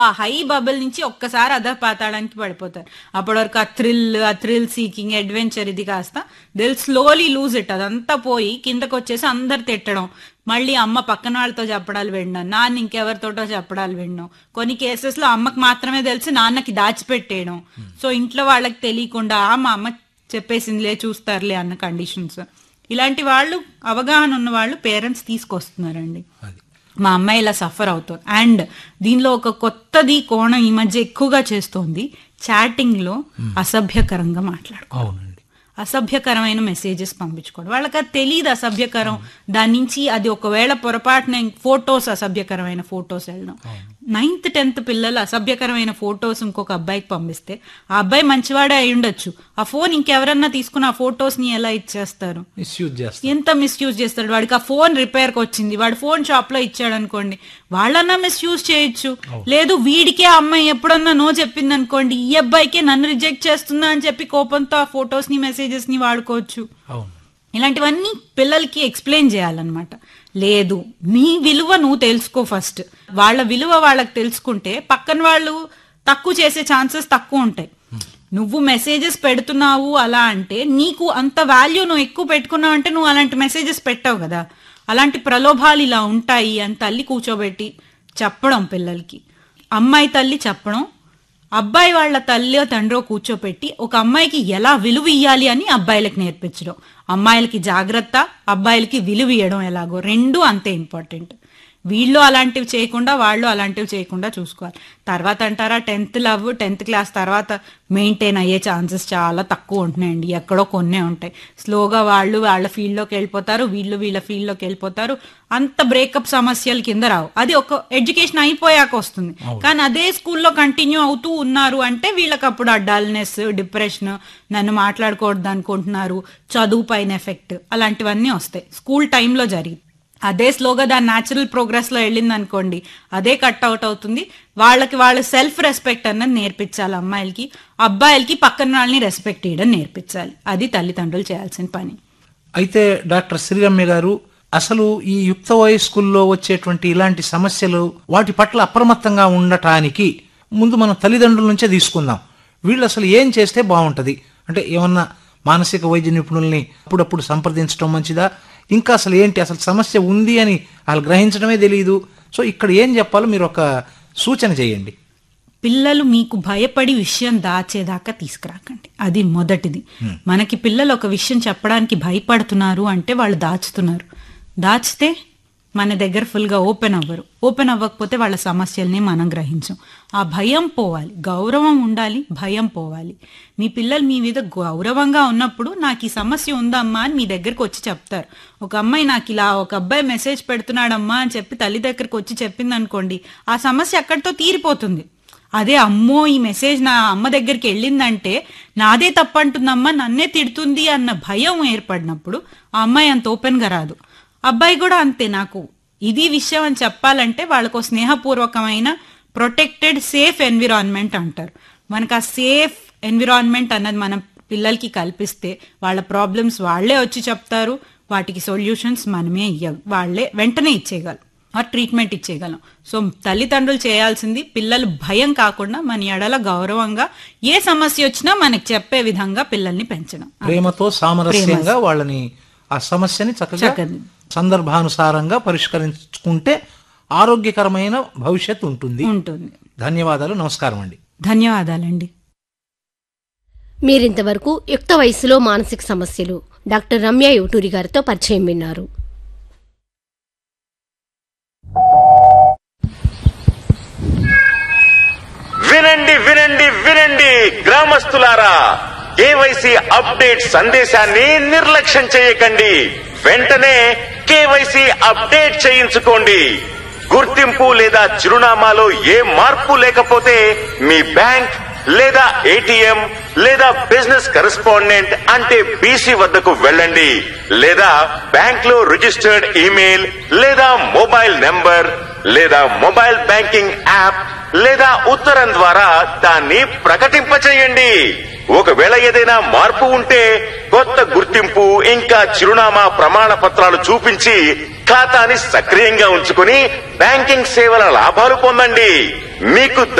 ఆ high bubble నుంచి ఒక్కసారి అదర్ పాతాళానికి పడిపోతారు అప్పటి వరకు ఆ థ్రిల్ ఆ థ్రిల్ సీకింగ్ అడ్వెంచర్ ఇది కాస్త దిల్ స్లోలీ లూజ్ ఇట్ అదంతా పోయి కిందకు వచ్చేసి అందరు తిట్టడం మళ్ళీ అమ్మ పక్కన వాళ్ళతో చెప్పడాలు వినడం నాన్న ఇంకెవరితోటో చెప్పడాలు వినడం కొన్ని కేసెస్ లో అమ్మకి మాత్రమే తెలిసి నాన్నకి దాచిపెట్టేయడం సో ఇంట్లో వాళ్ళకి తెలియకుండా "ఆ, మా అమ్మ చెప్పేసిందిలే చూస్తారులే అన్న కండిషన్స్ ఇలాంటి వాళ్ళు అవగాహన ఉన్న వాళ్ళు పేరెంట్స్ తీసుకొస్తున్నారండి అది మా అమ్మాయి ఇలా సఫర్ అవుతుంది అండ్ దీనిలో ఒక కొత్తది కోణం ఈ మధ్య ఎక్కువగా చేస్తోంది చాటింగ్ లో అసభ్యకరంగా మాట్లాడు అవునండి అసభ్యకరమైన మెసేజెస్ పంపించుకోవడం వాళ్ళకి అది తెలియదు అసభ్యకరం దాని నుంచి అది ఒకవేళ పొరపాటున ఫోటోస్ అసభ్యకరమైన ఫోటోస్ వెళ్ళడం నైన్త్ టెన్త్ పిల్లలు అసభ్యకరమైన ఫోటోస్ ఇంకొక అబ్బాయికి పంపిస్తే ఆ అబ్బాయి మంచివాడే అయి ఉండొచ్చు ఆ ఫోన్ ఇంకెవరన్నా తీసుకుని ఆ ఫోటోస్ ని ఎలా ఇచ్చేస్తారు మిస్యూజ్ చేస్తారు ఎంత మిస్యూజ్ చేస్తాడు వాడికి ఆ ఫోన్ రిపేర్ కి వచ్చింది వాడు ఫోన్ షాప్ లో ఇచ్చాడు అనుకోండి వాళ్ళన్నా మిస్యూజ్ చేయొచ్చు లేదు వీడికే ఆ అమ్మాయి ఎప్పుడన్నా నో చెప్పింది అనుకోండి ఈ అబ్బాయికే నన్ను రిజెక్ట్ చేస్తుందా అని చెప్పి కోపంతో ఆ ఫొటోస్ ని మెసేజెస్ ని వాడుకోవచ్చు అవును ఇలాంటివన్నీ పిల్లలకి ఎక్స్ప్లెయిన్ చేయాలన్నమాట లేదు నీ విలువ నువ్వు తెలుసుకో ఫస్ట్ వాళ్ళ విలువ వాళ్ళకి తెలుసుకుంటే పక్కన వాళ్ళు తక్కువ చేసే ఛాన్సెస్ తక్కువ ఉంటాయి నువ్వు మెసేజెస్ పెడుతున్నావు అలా అంటే నీకు అంత వాల్యూ నువ్వు ఎక్కువ పెట్టుకున్నావు అంటే నువ్వు అలాంటి మెసేజెస్ పెట్టావు కదా అలాంటి ప్రలోభాలు ఇలా ఉంటాయి అని తల్లి కూర్చోబెట్టి చెప్పడం పిల్లలకి అమ్మాయి తల్లి చెప్పడం అబ్బాయి వాళ్ళ తల్లి తండ్రో కూర్చోపెట్టి ఒక అమ్మాయికి ఎలా విలువ ఇయ్యాలి అని అబ్బాయిలకు నేర్పించడం అమ్మాయిలకి జాగ్రత్త అబ్బాయిలకి విలువ ఇవ్వడం ఎలాగో రెండు అంతే ఇంపార్టెంట్ వీళ్ళు అలాంటివి చేయకుండా వాళ్ళు అలాంటివి చేయకుండా చూసుకోవాలి తర్వాత అంటారా టెన్త్ లవ్ టెన్త్ క్లాస్ తర్వాత మెయింటైన్ అయ్యే ఛాన్సెస్ చాలా తక్కువ ఉంటున్నాయండి ఎక్కడో కొన్నే ఉంటాయి స్లోగా వాళ్ళు వాళ్ళ ఫీల్డ్లోకి వెళ్ళిపోతారు వీళ్ళు వీళ్ళ ఫీల్డ్లోకి వెళ్ళిపోతారు అంత బ్రేకప్ సమస్యల కింద రావు అది ఒక ఎడ్యుకేషన్ అయిపోయాక వస్తుంది కానీ అదే స్కూల్లో కంటిన్యూ అవుతూ ఉన్నారు అంటే వీళ్ళకి అప్పుడు ఆ డల్నెస్ డిప్రెషన్ నన్ను మాట్లాడకూడదు అనుకుంటున్నారు చదువు పైన ఎఫెక్ట్ అలాంటివన్నీ వస్తాయి స్కూల్ టైంలో జరిగి అదే స్లోగా దాని న్యాచురల్ ప్రోగ్రెస్ లో వెళ్ళింది అనుకోండి అదే కట్ అవుట్ అవుతుంది వాళ్ళకి వాళ్ళ సెల్ఫ్ రెస్పెక్ట్ అన్నది నేర్పించాలి అమ్మాయిలకి అబ్బాయిలకి పక్కన వాళ్ళని రెస్పెక్ట్ ఇవ్వడం నేర్పించాలి అది తల్లిదండ్రులు చేయాల్సిన పని అయితే డాక్టర్ శ్రీరమ్య గారు అసలు ఈ యుక్త వయస్కుల్లో వచ్చేటువంటి ఇలాంటి సమస్యలు వాటి పట్ల అప్రమత్తంగా ఉండటానికి ముందు మనం తల్లిదండ్రుల నుంచే తీసుకుందాం వీళ్ళు అసలు ఏం చేస్తే బాగుంటది అంటే ఏమన్నా మానసిక వైద్య నిపుణుల్ని అప్పుడప్పుడు సంప్రదించడం మంచిదా ఇంకా అసలు ఏంటి అసలు సమస్య ఉంది అని వాళ్ళు గ్రహించడమే తెలియదు సో ఇక్కడ ఏం చెప్పాలో మీరు ఒక సూచన చేయండి పిల్లలు మీకు భయపడి విషయం దాచేదాకా తీసుకురాకండి అది మొదటిది మనకి పిల్లలు ఒక విషయం చెప్పడానికి భయపడుతున్నారు అంటే వాళ్ళు దాచుతున్నారు దాచితే మన దగ్గర ఫుల్గా ఓపెన్ అవ్వరు ఓపెన్ అవ్వకపోతే వాళ్ళ సమస్యల్ని మనం గ్రహించం ఆ భయం పోవాలి గౌరవం ఉండాలి భయం పోవాలి మీ పిల్లలు మీ మీద గౌరవంగా ఉన్నప్పుడు నాకు ఈ సమస్య ఉందమ్మా అని మీ దగ్గరకు వచ్చి చెప్తారు ఒక అమ్మాయి నాకు ఇలా ఒక అబ్బాయి మెసేజ్ పెడుతున్నాడమ్మా అని చెప్పి తల్లి దగ్గరకు వచ్చి చెప్పింది అనుకోండి ఆ సమస్య అక్కడితో తీరిపోతుంది అదే అమ్మో ఈ మెసేజ్ నా అమ్మ దగ్గరికి వెళ్ళిందంటే నాదే తప్పంటుందమ్మా నన్నే తిడుతుంది అన్న భయం ఏర్పడినప్పుడు ఆ అమ్మాయి అంత ఓపెన్ గా రాదు అబ్బాయి కూడా అంతే నాకు ఇది విషయం అని చెప్పాలంటే వాళ్ళకు స్నేహపూర్వకమైన ప్రొటెక్టెడ్ సేఫ్ ఎన్విరాన్మెంట్ అంటారు మనకు ఆ సేఫ్ ఎన్విరాన్మెంట్ అన్నది మనం పిల్లలకి కల్పిస్తే వాళ్ళ ప్రాబ్లమ్స్ వాళ్ళే వచ్చి చెప్తారు వాటికి సొల్యూషన్స్ మనమే ఇయ్య వాళ్ళే వెంటనే ఇచ్చేయగలం ఆ ట్రీట్మెంట్ ఇచ్చేయగలం సో తల్లిదండ్రులు చేయాల్సింది పిల్లలు భయం కాకుండా మన ఎడల గౌరవంగా ఏ సమస్య వచ్చినా మనకి చెప్పే విధంగా పిల్లల్ని పెంచడం ప్రేమతో సామరస్యంగా వాళ్ళని ఆ సమస్యని చక్కగా చక్కగా. సందర్భానుసారంగా పరిష్కరించుకుంటే ఆరోగ్యకరమైన భవిష్యత్తు ఉంటుంది ఉంటుంది ధన్యవాదాలు నమస్కారం అండి ధన్యవాదాలండి మీరింతవరకు యుక్త వయసులో మానసిక సమస్యలు డాక్టర్ రమ్య యూటూరి గారితో పరిచయం విన్నారు వినండి వినండి వినండి గ్రామస్తులారా కేవైసీ అప్డేట్ సందేశాన్ని నిర్లక్ష్యం చేయకండి వెంటనే కేవైసీ అప్డేట్ చేయించుకోండి గుర్తింపు లేదా చిరునామాలో ఏ మార్పు లేకపోతే మీ బ్యాంక్ లేదా ఏటీఎం లేదా బిజినెస్ కరెస్పాండెంట్ అంటే బీసీ వద్దకు వెళ్ళండి లేదా బ్యాంక్ లో రిజిస్టర్డ్ ఈమెయిల్ లేదా మొబైల్ నెంబర్ లేదా మొబైల్ బ్యాంకింగ్ యాప్ లేదా ఉత్తరం ద్వారా దాన్ని ప్రకటింపచేయండి ఒకవేళ ఏదైనా మార్పు ఉంటే కొత్త గుర్తింపు ఇంకా చిరునామా ప్రమాణ పత్రాలు చూపించి ఖాతాని సక్రియంగా ఉంచుకుని బ్యాంకింగ్ సేవల లాభాలు పొందండి మీకు